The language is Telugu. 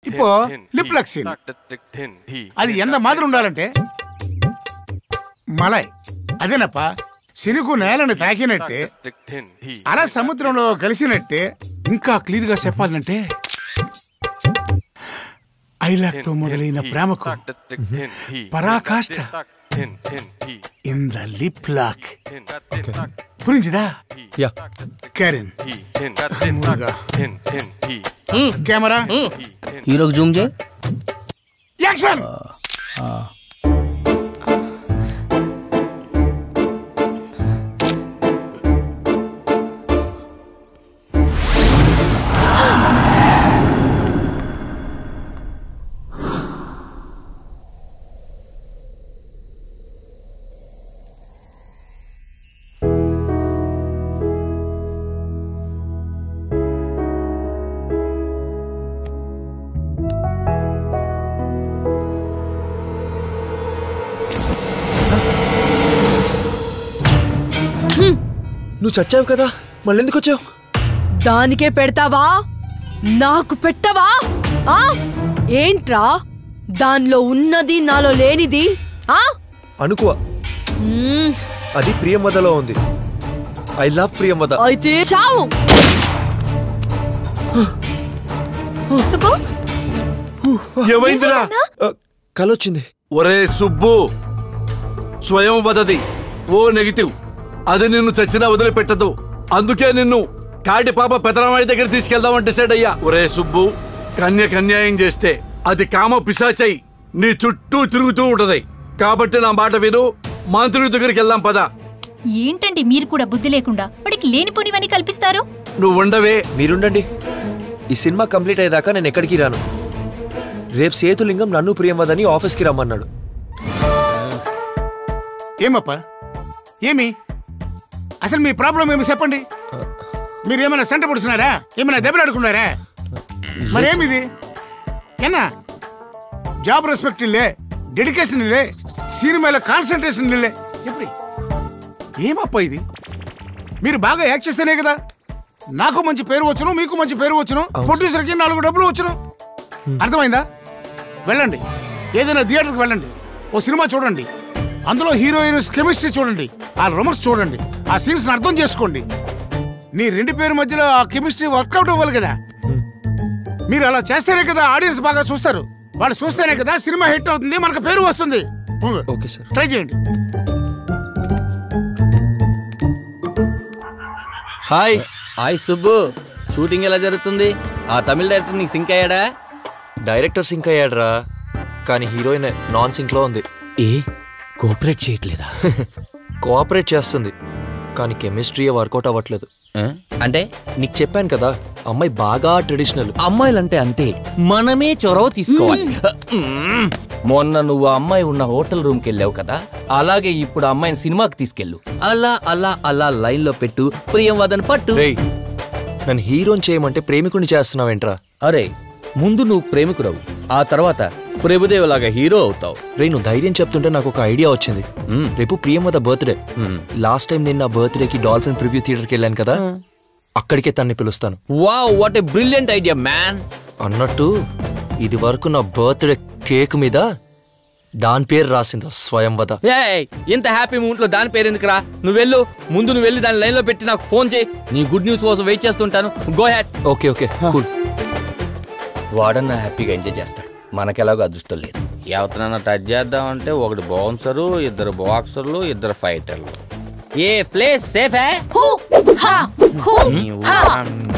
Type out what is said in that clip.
இப்போ లిప్ లక్సిన్ అది ఎంత మాదిరి ఉండాలంటే మలై అదేనప్ప సినుకు నేలను తాకినట్టే అలా సముద్రంలో కలిసినట్టే ఇంకా క్లియర్ గా చెప్పాలంటే ఐలాక్ తో మొదలైన ప్రేమకు పరాకాష్ట ఇన్ ద లిప్ లాక్ పురించిదా యా కెరిన్ మురుగా కెమెరా హీరోకి జూమ్ చేయి యాక్షన్ నువ్వు చచ్చావు కదా మళ్ళీ ఎందుకు వచ్చావు దానికే పెడతావా నాకు పెట్టవా ఆ ఏంట్రా దానిలో ఉన్నది నాలో లేనిది ఆ అనుకువ మ్మ్, అది ప్రియంవదలో ఉంది ఐ లవ్ ప్రియంవద అయితే చావు సుబ్బు, ఏమైందిరా ఆ, కలొచ్చింది ఒరే సుబ్బు స్వయం వదది ఓ నెగిటివ్ అది నిన్ను చచ్చినా వదిలిపెట్టదు అందుకే నిన్ను కాటి పాప పెదరామయ్య దగ్గర తీసుకెళ్దామని డిసైడ్ అయ్యా ఒరే సుబ్బు కన్యకు అన్యాయం చేస్తే అది కామ పిశాచై నీ చుట్టూ తిరుగుతూ ఉంటది కాబట్టి నా మాట విను మాంత్రుడి దగ్గరికి వెళ్దాం పద ఏంటండి మీరు కూడా బుద్ధి లేకుండా వాడికి లేనిపోనివని కల్పిస్తారు నువ్వు ఉండవే మీరుండండి ఈ సినిమా కంప్లీట్ అయ్యేదాకా నేను ఎక్కడికి రాను రేపు సేతులింగం నన్ను ప్రియంవదని ఆఫీస్కి రమ్మన్నాడు ఏమప్ప ఏమి అసలు మీ ప్రాబ్లం ఏమి చెప్పండి మీరు ఏమైనా సెంట పొడుచున్నారా ఏమైనా దెబ్బలాడుకున్నారా మరేమిది என்ன జాబ్ రెస్పెక్ట్ ఇల్లే డెడికేషన్ ఇల్లే సినిమాలో కాన్సన్ట్రేషన్ ఇల్లే ఎప్పుడు ఏమప్ప ఇది మీరు బాగా యాక్ట్ చేస్తేనే కదా నాకు మంచి పేరు వచ్చును మీకు మంచి పేరు వచ్చును ప్రొడ్యూసర్కి నాలుగు డబ్బులు వచ్చును అర్థమైందా వెళ్ళండి ఏదైనా థియేటర్కి వెళ్ళండి ఓ సినిమా చూడండి అందులో హీరోయిన్స్ కెమిస్ట్రీ చూడండి ఆ రొమన్స్ చూడండి ఆ సీన్స్ అర్థం చేసుకోండి నీ రెండు పేరు మధ్యలో ఆ కెమిస్ట్రీ వర్కౌట్ అవ్వాలి కదా మీరు అలా చేస్తేనే కదా ఆడియన్స్ బాగా చూస్తారు వాళ్ళు చూస్తేనే కదా సినిమా హిట్ అవుతుంది మనకు పేరు వస్తుంది ఓకే సార్ ట్రై చేయండి హాయ్ హాయ్ సుబ్బు షూటింగ్ ఎలా జరుగుతుంది ఆ తమిళ డైరెక్టర్ నీకు సింక్ అయ్యాడా డైరెక్టర్ సింక్ అయ్యాడ్రా కానీ హీరోయిన్ నాన్ సింక్ లో ఉంది ఏ కోఆపరేట్ చేయట్లేదా కోఆపరేట్ చేస్తుంది కానీ కెమిస్ట్రీ వర్కౌట్ అవ్వట్లేదు ఆ? అంటే నీకు చెప్పాను కదా అమ్మాయి బాగా ట్రెడిషనల్ అమ్మాయిలంటే అంతే మనమే చొరవ తీసుకోవాలి మ్మ్. మొన్న నువ్వు ఆ అమ్మాయి ఉన్న హోటల్ రూమ్ కి వెళ్ళావు కదా అలాగే ఇప్పుడు ఆ అమ్మాయిని సినిమాకి తీసుకెళ్ళు అలా అలా అలా లైన్ లో పెట్టు ప్రియం వదన్ పట్టు రేయ్ నన్ను హీరోని చేయమంటే ప్రేమికుని చేస్తున్నావేంట్రా అరే ముందు నువ్వు ప్రేమికుడవు ఆ తర్వాత ప్రభుదేవలాగా హీరో అవుతావు రే నువ్వు ధైర్యం చెప్తుంటే నాకు ఒక ఐడియా వచ్చింది మ్మ్. రేపు ప్రియమద బర్త్డే లాస్ట్ టైం నేను నా బర్త్డేకి డాల్ఫిన్ ప్రివ్యూ థియేటర్కి వెళ్ళాను కదా అక్కడికే తన్ని పిలుస్తాను wow what a brilliant idea man అన్నట్టు ఇది వరకు నా బర్త్డే కేక్ మీద దాని పేరు రాసింది స్వయంవద ఏయ్ ఇంత హ్యాపీ మూమెంట్ లో దాని పేరు ఎందుకురా నువ్వు వెళ్ళు ముందు నువ్వు వెళ్ళి దాని లైన్ లో పెట్టి నాకు ఫోన్ చేయి నీ గుడ్ న్యూస్ కోసం వెయిట్ చేస్తుంటాను go ahead okay okay cool వాడన్న హ్యాపీగా ఎంజాయ్ చేస్తాడు మనకెలాగో అదృష్టం లేదు ఎవరినైనా టచ్ చేద్దామంటే ఒకటి బౌన్సరు ఇద్దరు బాక్సర్లు ఇద్దరు ఫైటర్లు ఏ ప్లేస్ సేఫ్ హూ హా హూ హా